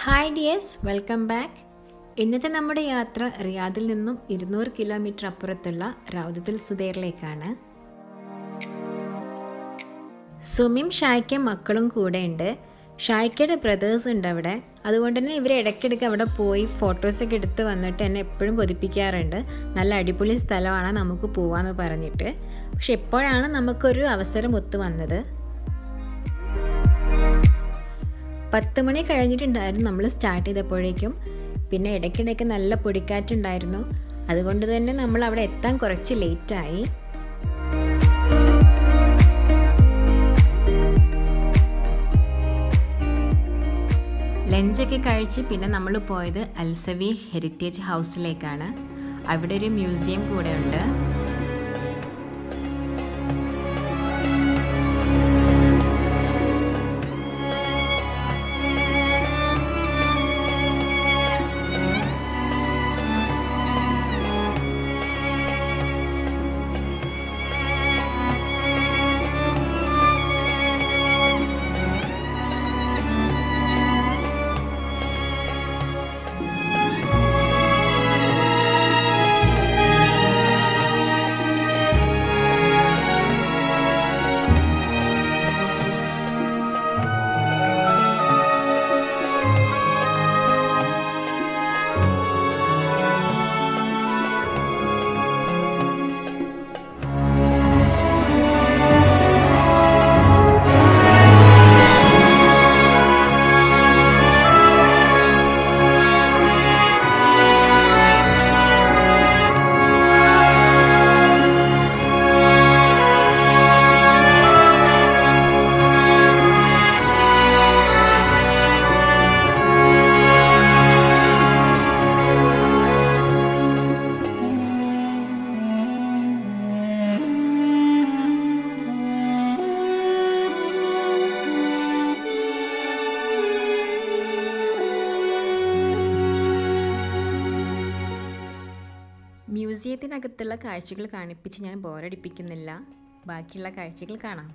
hi dears welcome back ഇന്നത്തെ നമ്മുടെ യാത്ര റിയാദിൽ നിന്നും ഇരുന്നൂറ് കിലോമീറ്റർ അപ്പുറത്തുള്ള റൗദത്തുൽ സുദൈറിലേക്കാണ് സുമിയും ഷായ്ക്കും മക്കളും കൂടെ ഉണ്ട് ഷായ്ക്കയുടെ ബ്രദേഴ്സ് ഉണ്ട് അവിടെ അതുകൊണ്ട് തന്നെ ഇവർ ഇടയ്ക്കിടയ്ക്ക് അവിടെ പോയി ഫോട്ടോസൊക്കെ എടുത്ത് വന്നിട്ട് എന്നെ എപ്പോഴും കൊതിപ്പിക്കാറുണ്ട് നല്ല അടിപൊളി സ്ഥലമാണ് നമുക്ക് പോവാന്ന് പറഞ്ഞിട്ട് പക്ഷെ എപ്പോഴാണ് നമുക്കൊരു അവസരം ഒത്തു വന്നത് പത്ത് മണി കഴിഞ്ഞിട്ടുണ്ടായിരുന്നു നമ്മൾ സ്റ്റാർട്ട് ചെയ്തപ്പോഴേക്കും പിന്നെ ഇടയ്ക്കിടയ്ക്ക് നല്ല പൊടിക്കാറ്റുണ്ടായിരുന്നു അതുകൊണ്ട് തന്നെ നമ്മൾ അവിടെ എത്താൻ കുറച്ച് ലേറ്റായി ലഞ്ചൊക്കെ കഴിച്ച് പിന്നെ നമ്മൾ പോയത് അൽസവി ഹെറിറ്റേജ് ഹൗസിലേക്കാണ് അവിടെ ഒരു മ്യൂസിയം കൂടെ ഉണ്ട് മ്യൂസിയത്തിനകത്തുള്ള കാഴ്ചകൾ കാണിപ്പിച്ച് ഞാൻ ബോറടിപ്പിക്കുന്നില്ല ബാക്കിയുള്ള കാഴ്ചകൾ കാണാം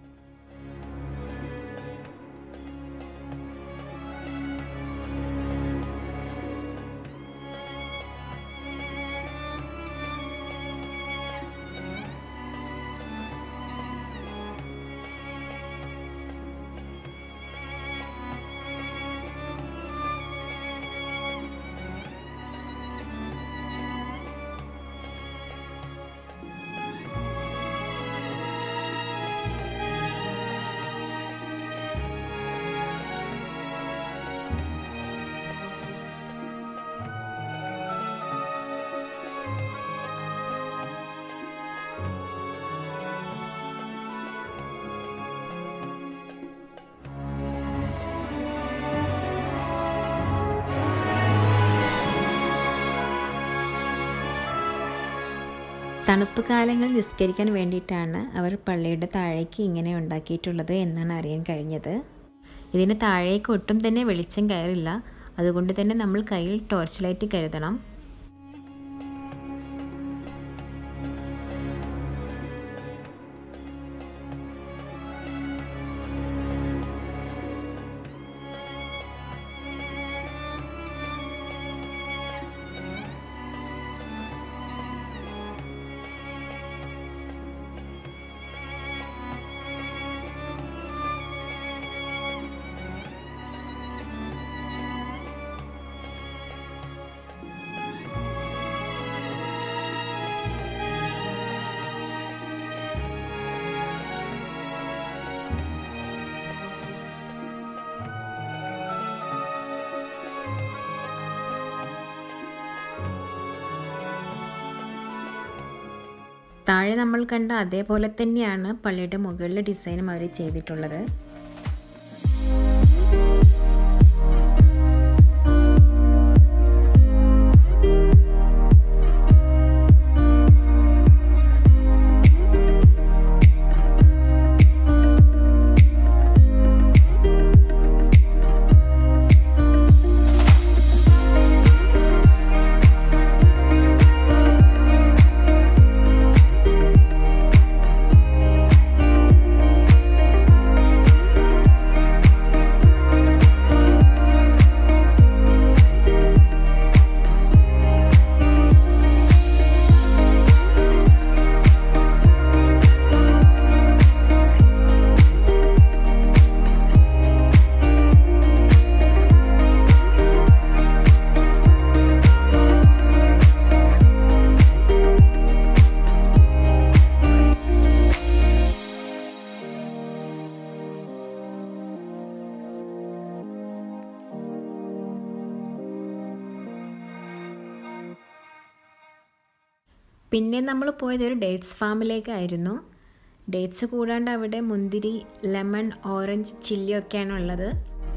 തണുപ്പ് കാലങ്ങളിൽ നിസ്കരിക്കാൻ വേണ്ടിയിട്ടാണ് അവർ പള്ളിയുടെ താഴേക്ക് ഇങ്ങനെ ഉണ്ടാക്കിയിട്ടുള്ളത് എന്നാണ് അറിയാൻ കഴിഞ്ഞത് ഇതിന് താഴേക്ക് ഒട്ടും തന്നെ വെളിച്ചം കയറില്ല അതുകൊണ്ട് തന്നെ നമ്മൾ കയ്യിൽ ടോർച്ച് ലൈറ്റ് കരുതണം താഴെ നമ്മൾ കണ്ട അതേപോലെ തന്നെയാണ് പള്ളിയുടെ മുകളിലെ ഡിസൈനും അവർ ചെയ്തിട്ടുള്ളത് പിന്നെ നമ്മൾ പോയത് ഒരു ഡേറ്റ്സ് ഫാമിലേക്കായിരുന്നു ഡേറ്റ്സ് കൂടാണ്ട് അവിടെ മുന്തിരി ലെമൺ ഓറഞ്ച് ചില്ലിയൊക്കെയാണ് ഉള്ളത്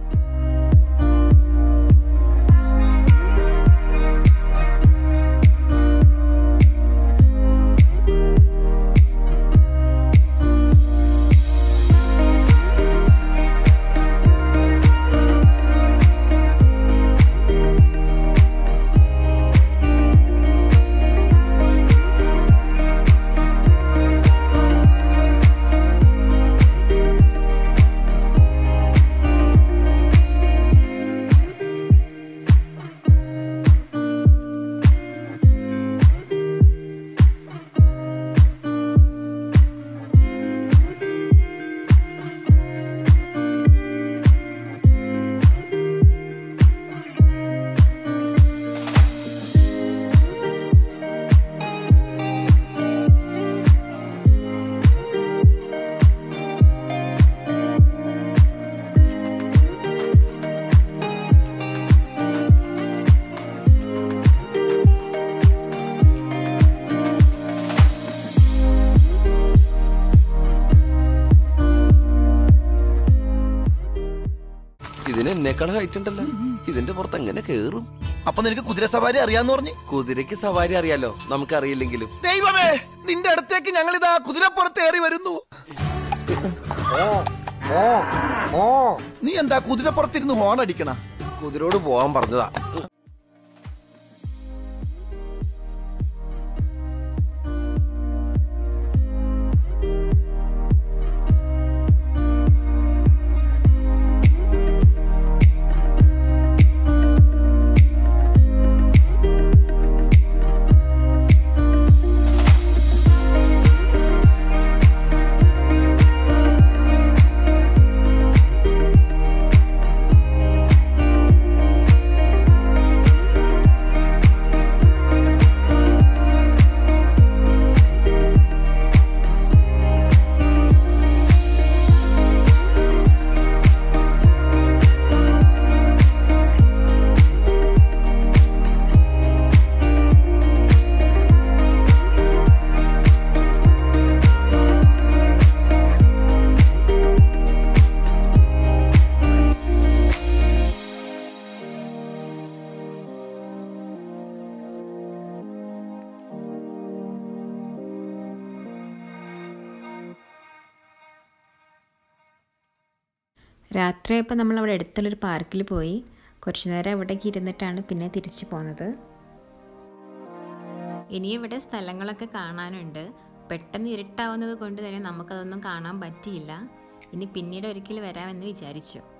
ഇതിന് എന്നെക്കാൾ ഹൈറ്റ് ഉണ്ടല്ലോ ഇതിന്റെ പുറത്ത് എങ്ങനെ കേറും അപ്പൊ നിനക്ക് കുതിര സവാരി അറിയാന്ന് പറഞ്ഞു കുതിരയ്ക്ക് സവാരി അറിയാലോ നമുക്കറിയില്ലെങ്കിലും ദൈവമേ നിന്റെ അടുത്തേക്ക് ഞങ്ങൾ ഇതാ കുതിരപ്പുറത്ത് ഏറി വരുന്നു നീ എന്താ കുതിരപ്പുറത്തിരുന്ന് ഹോൺ അടിക്കണ കുതിരോട് പോവാൻ പറഞ്ഞതാ രാത്രിയായപ്പോൾ നമ്മൾ അവിടെ അടുത്തുള്ളൊരു പാർക്കിൽ പോയി കുറച്ച് നേരം അവിടേക്ക് ഇരുന്നിട്ടാണ് പിന്നെ തിരിച്ചു പോകുന്നത് ഇനി ഇവിടെ സ്ഥലങ്ങളൊക്കെ കാണാനുണ്ട് പെട്ടെന്ന് ഇരുട്ടാവുന്നത് കൊണ്ട് തന്നെ നമുക്കതൊന്നും കാണാൻ പറ്റിയില്ല ഇനി പിന്നീട് ഒരിക്കൽ വരാമെന്ന് വിചാരിച്ചു